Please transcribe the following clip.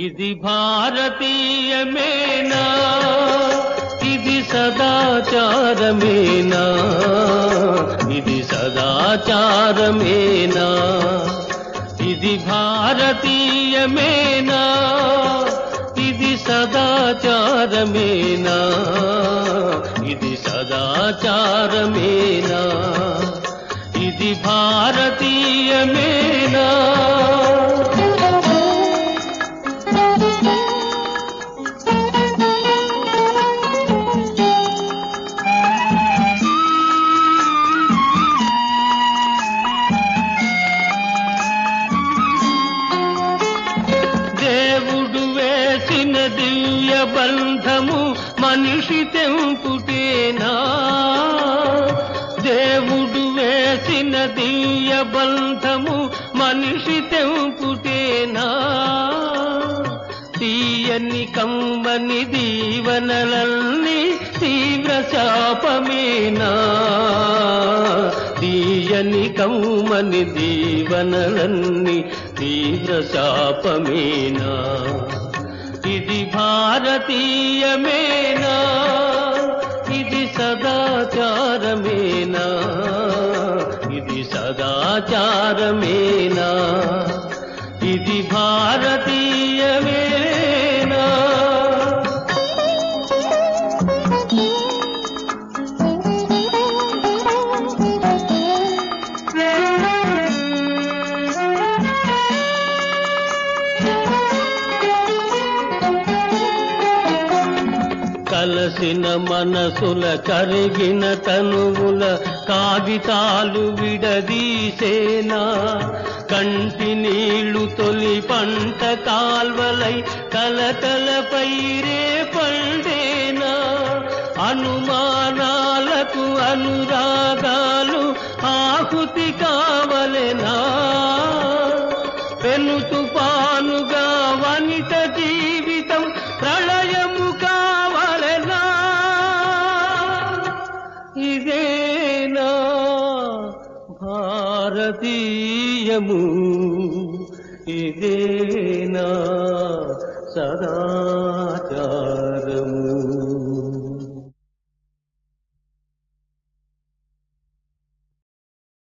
ఇది భారతీయమేనా ఇది సదాచారమేనా ఇది సదాచారమేనా ఇది భారతీయమేనా ఇది సదాచారమేనా ఇది సదాచారమేనా ఇది భారతీయమేనా దేవుడు వేసిన దివ్య బంధము మనిషి తెంపుటేనా దేవుడు వేసిన దివ్య బంధము మనిషి తెంపుటేనా తీయని కమ్మని దీవనలన్నీ తీవ్ర శాపమేనా తీయని కమ్మని దీవనలన్నీ తీవ్ర శాపమేనా ఇది భారతీయమేనా ఇది సదాచారమేనా ఇది సదాచారమేనా ఇది భారతీయమేనా కలసిన మనసుల కరిగిన తనువుల కాగితాలు విడదీసేనా కంటి నీళ్లు తొలి పంట కాల్వలై కలకలపై రే పండేనా అనుమానాలకు అనురాగాలు ఆహుతి కావలెనా పెను తుపానుగా వనిత జీవితం ప్రళయము కావలెనా ఇదేనా భారతీయము ఇదేనా సదాచారము